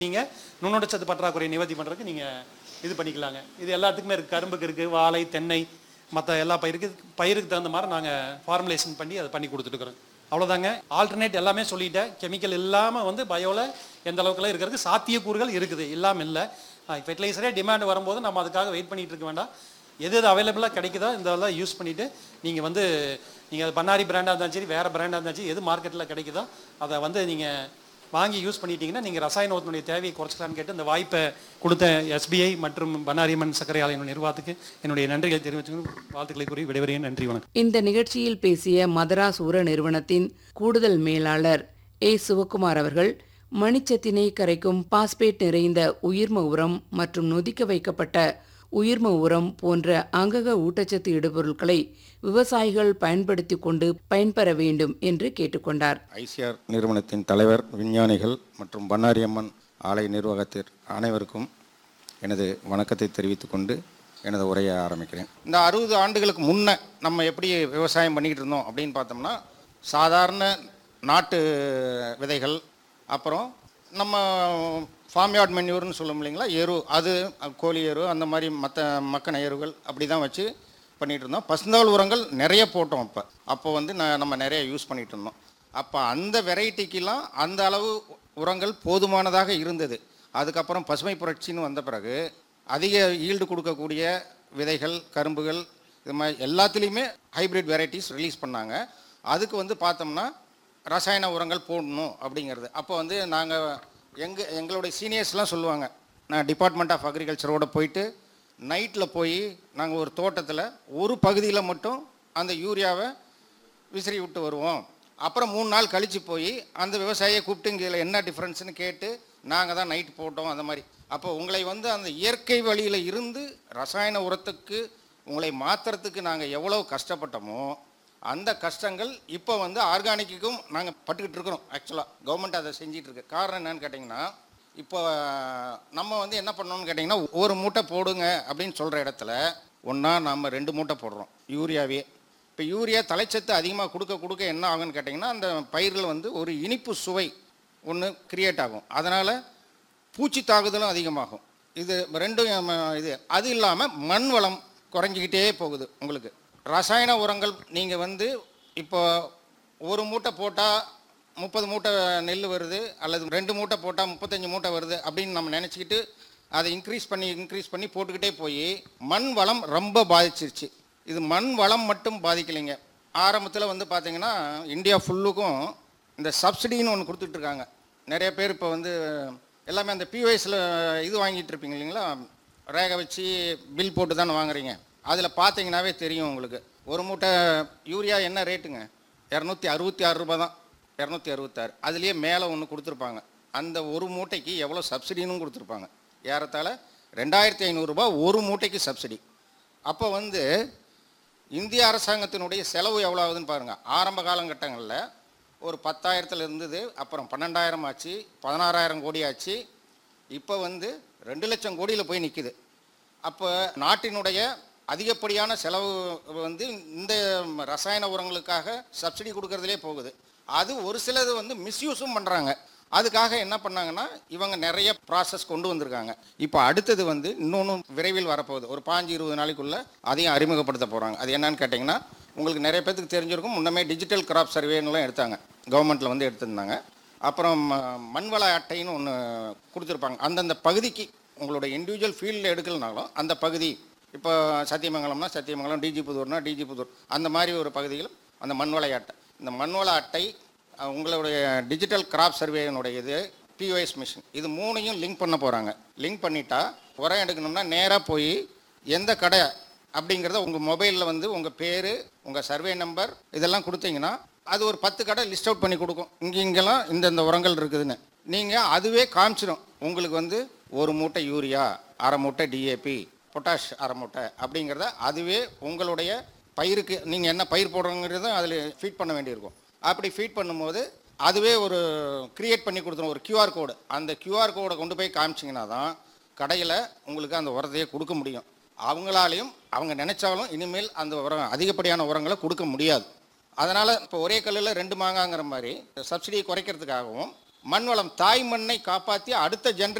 நீங்கள் நுண்ணோட்டச்சத்து பற்றாக்குறை நிவர்த்தி பண்ணுறதுக்கு நீங்கள் இது பண்ணிக்கலாங்க இது எல்லாத்துக்குமே இருக்குது கரும்புக்கு இருக்குது வாழை தென்னை மற்ற எல்லா பயிருக்கு பயிருக்கு தகுந்த மாதிரி நாங்கள் ஃபார்முலேஷன் பண்ணி அதை பண்ணி கொடுத்துட்டுருக்குறோம் அவ்வளோதாங்க ஆல்டர்னேட் எல்லாமே சொல்லிட்டேன் கெமிக்கல் இல்லாமல் வந்து பயோவில் எந்த அளவுக்குலாம் இருக்கிறதுக்கு சாத்தியக்கூறுகள் இருக்குது இல்லாமல் இல்லை ஃபெர்டிலைசரே டிமாண்ட் வரும்போது நம்ம அதுக்காக வெயிட் பண்ணிட்டு இருக்க வேண்டாம் எது எது அவைலபிளாக கிடைக்குதோ இந்த இதெல்லாம் யூஸ் பண்ணிவிட்டு நீங்கள் வந்து நீங்கள் அது பண்ணாரி பிராண்டாக இருந்தாலும் சரி வேறு பிராண்டாக இருந்தாலும் சரி எது மார்க்கெட்டில் கிடைக்குதோ அதை வந்து நீங்கள் வாங்கி யூஸ் பண்ணிட்டீங்கன்னா நீங்கள் ரசாயன உரத்தினுடைய தேவையை குறைச்சிக்கலான்னு கேட்டு இந்த வாய்ப்பை கொடுத்த எஸ்பிஐ மற்றும் பண்ணாரியம்மன் சர்க்கரை ஆலையின் நிர்வாகத்துக்கு என்னுடைய நன்றிகளை தெரிவித்து வாழ்த்துக்களை கூறி விடைபெறுகிறேன் நன்றி வணக்கம் இந்த நிகழ்ச்சியில் பேசிய மதராஸ் உர நிறுவனத்தின் கூடுதல் மேலாளர் ஏ சிவக்குமார் அவர்கள் மணிச்சத்தினை கரைக்கும் பாஸ்பேட் நிறைந்த உயிர்ம உரம் மற்றும் நொதிக்க வைக்கப்பட்ட உயிர்ம உரம் போன்ற அங்கக ஊட்டச்சத்து இடுபொருட்களை விவசாயிகள் பயன்படுத்தி கொண்டு பயன்பெற வேண்டும் என்று கேட்டுக்கொண்டார் ஐசிஆர் நிறுவனத்தின் தலைவர் விஞ்ஞானிகள் மற்றும் பண்ணாரியம்மன் ஆலை நிர்வாகத்திற்கு அனைவருக்கும் எனது வணக்கத்தை தெரிவித்துக் கொண்டு எனது உரையை ஆரம்பிக்கிறேன் இந்த அறுபது ஆண்டுகளுக்கு முன்ன நம்ம எப்படி விவசாயம் பண்ணிக்கிட்டு இருந்தோம் அப்படின்னு பார்த்தோம்னா சாதாரண நாட்டு விதைகள் அப்புறம் நம்ம ஃபார்ம் யார்ட் மென்யூர்னு சொல்லும் இல்லைங்களா எரு அது கோழி எரு அந்த மாதிரி மற்ற மக்கன எருகள் அப்படி தான் வச்சு பண்ணிகிட்டு இருந்தோம் பசுந்தாள் உரங்கள் நிறைய போட்டோம் அப்போ அப்போ வந்து ந- நம்ம நிறைய யூஸ் பண்ணிகிட்டு இருந்தோம் அப்போ அந்த வெரைட்டிக்கெலாம் அந்த அளவு உரங்கள் போதுமானதாக இருந்தது அதுக்கப்புறம் பசுமை புரட்சின்னு வந்த பிறகு அதிக ஈல்டு கொடுக்கக்கூடிய விதைகள் கரும்புகள் இது மாதிரி எல்லாத்துலேயுமே ஹைபிரிட் வெரைட்டிஸ் ரிலீஸ் பண்ணாங்க அதுக்கு வந்து பார்த்தோம்னா ரசாயன உரங்கள் போடணும் அப்படிங்கிறது அப்போ வந்து நாங்கள் எங்கள் எங்களுடைய சீனியர்ஸ்லாம் சொல்லுவாங்க நான் டிபார்ட்மெண்ட் ஆஃப் அக்ரிகல்ச்சரோட போயிட்டு நைட்டில் போய் நாங்கள் ஒரு தோட்டத்தில் ஒரு பகுதியில் மட்டும் அந்த யூரியாவை விசிறி விட்டு வருவோம் அப்புறம் மூணு நாள் கழித்து போய் அந்த விவசாயியை கூப்பிட்டு இங்கே இதில் என்ன டிஃப்ரென்ஸ்னு கேட்டு நாங்கள் தான் நைட் போட்டோம் அந்த மாதிரி அப்போ உங்களை வந்து அந்த இயற்கை வழியில் இருந்து ரசாயன உரத்துக்கு உங்களை மாற்றுறதுக்கு நாங்கள் எவ்வளோ கஷ்டப்பட்டோமோ அந்த கஷ்டங்கள் இப்போ வந்து ஆர்கானிக்குக்கும் நாங்கள் பட்டுக்கிட்டு இருக்கிறோம் ஆக்சுவலாக கவர்மெண்ட் அதை செஞ்சிட்டு இருக்கு காரணம் என்னன்னு கேட்டிங்கன்னா இப்போ நம்ம வந்து என்ன பண்ணோம்னு கேட்டிங்கன்னா ஒரு மூட்டை போடுங்க அப்படின்னு சொல்கிற இடத்துல ஒன்றா நம்ம ரெண்டு மூட்டை போடுறோம் யூரியாவே இப்போ யூரியா தலைச்சத்து அதிகமாக கொடுக்க கொடுக்க என்ன ஆகும்னு கேட்டிங்கன்னா அந்த பயிர்கள் வந்து ஒரு இனிப்பு சுவை ஒன்று கிரியேட் ஆகும் அதனால் பூச்சி தாக்குதலும் அதிகமாகும் இது ரெண்டும் நம்ம இது அது இல்லாமல் மண் வளம் குறைஞ்சிக்கிட்டே போகுது உங்களுக்கு ரசாயன உரங்கள் நீங்கள் வந்து இப்போ ஒரு மூட்டை போட்டால் முப்பது மூட்டை நெல் வருது அல்லது ரெண்டு மூட்டை போட்டால் முப்பத்தஞ்சு மூட்டை வருது அப்படின்னு நம்ம நினச்சிக்கிட்டு அதை இன்க்ரீஸ் பண்ணி இன்க்ரீஸ் பண்ணி போட்டுக்கிட்டே போய் மண் வளம் ரொம்ப பாதிச்சிருச்சு இது மண் வளம் மட்டும் பாதிக்கலைங்க ஆரம்பத்தில் வந்து பார்த்தீங்கன்னா இந்தியா ஃபுல்லுக்கும் இந்த சப்சிடின்னு ஒன்று கொடுத்துட்ருக்காங்க நிறைய பேர் இப்போ வந்து எல்லாமே அந்த பிஒஎஸில் இது வாங்கிட்டு இருப்பீங்க இல்லைங்களா ரேகை வச்சு பில் போட்டு தானே வாங்குறீங்க அதில் பார்த்தீங்கன்னாவே தெரியும் உங்களுக்கு ஒரு மூட்டை யூரியா என்ன ரேட்டுங்க இரநூத்தி அறுபத்தி ஆறு ரூபா தான் இரநூத்தி அறுபத்தாறு அதுலேயே மேலே ஒன்று கொடுத்துருப்பாங்க அந்த ஒரு மூட்டைக்கு எவ்வளோ சப்சிடின்னு கொடுத்துருப்பாங்க ஏறத்தாழ ரெண்டாயிரத்தி ஐநூறுரூபா ஒரு மூட்டைக்கு சப்சிடி அப்போ வந்து இந்திய அரசாங்கத்தினுடைய செலவு எவ்வளோ ஆகுதுன்னு பாருங்கள் ஆரம்ப காலகட்டங்களில் ஒரு பத்தாயிரத்தில் இருந்தது அப்புறம் பன்னெண்டாயிரம் ஆச்சு பதினாறாயிரம் கோடி ஆச்சு இப்போ வந்து ரெண்டு லட்சம் கோடியில் போய் நிற்குது அப்போ நாட்டினுடைய அதிகப்படியான செலவு வந்து இந்த ரசாயன உரங்களுக்காக சப்சிடி கொடுக்கறதுலே போகுது அது ஒரு சிலது வந்து மிஸ்யூஸும் பண்ணுறாங்க அதுக்காக என்ன பண்ணாங்கன்னா இவங்க நிறைய ப்ராசஸ் கொண்டு வந்திருக்காங்க இப்போ அடுத்தது வந்து இன்னொன்று விரைவில் வரப்போகுது ஒரு பாஞ்சு இருபது நாளைக்குள்ள அதையும் அறிமுகப்படுத்த போகிறாங்க அது என்னன்னு கேட்டிங்கன்னா உங்களுக்கு நிறைய பேத்துக்கு தெரிஞ்சிருக்கும் முன்னமே டிஜிட்டல் கிராப் சர்வேன்னுலாம் எடுத்தாங்க கவர்மெண்ட்டில் வந்து எடுத்திருந்தாங்க அப்புறம் ம- மண்வள அட்டைன்னு ஒன்று கொடுத்துருப்பாங்க அந்தந்த பகுதிக்கு உங்களோட இண்டிவிஜுவல் ஃபீல்டில் எடுக்கலனாலும் அந்த பகுதி இப்போ சத்தியமங்கலம்னா சத்தியமங்கலம் டிஜி புதூர்னா டிஜி புதூர் அந்த மாதிரி ஒரு பகுதிகளும் அந்த மண்வள அட்டை இந்த மண்வள அட்டை அஹ், உங்களுடைய டிஜிட்டல் கிராப் சர்வேனுடைய இது பிஓஎஸ் மிஷின் இது மூணையும் லிங்க் பண்ண போகிறாங்க லிங்க் பண்ணிட்டா உரம் எடுக்கணும்னா நேராக போய் எந்த கடை அப்படிங்கிறத உங்கள் மொபைலில் வந்து உங்கள் பேர் உங்கள் சர்வே நம்பர் இதெல்லாம் கொடுத்தீங்கன்னா அது ஒரு பத்து கடை லிஸ்ட் அவுட் பண்ணி கொடுக்கும் இங்கே இங்கெல்லாம் இந்தந்த உரங்கள் இருக்குதுன்னு நீங்கள் அதுவே காமிச்சிடும் உங்களுக்கு வந்து ஒரு மூட்டை யூரியா அரை மூட்டை டிஏபி பொட்டாஷ் அரை மூட்டை அப்படிங்கிறத அதுவே உங்களுடைய பயிருக்கு நீங்கள் என்ன பயிர் போடுறோங்கிறத அதில் ஃபீட் பண்ண வேண்டியிருக்கும் அப்படி ஃபீட் பண்ணும்போது அதுவே ஒரு கிரியேட் பண்ணி கொடுத்துரும் ஒரு QR கோடு அந்த QR கோடை கொண்டு போய் காமிச்சிங்கன்னா தான் கடையில் உங்களுக்கு அந்த உரத்தையே கொடுக்க முடியும் அவங்களாலையும் அவங்க நினைச்சாலும் இனிமேல் அந்த உரம் அதிகப்படியான உரங்களை கொடுக்க முடியாது அதனால் இப்போ ஒரே கல்லில் ரெண்டு மாங்காங்கிற மாதிரி சப்சிடியை குறைக்கிறதுக்காகவும் மண் வளம் தாய் மண்ணை காப்பாற்றி அடுத்த ஜென்ரேஷன்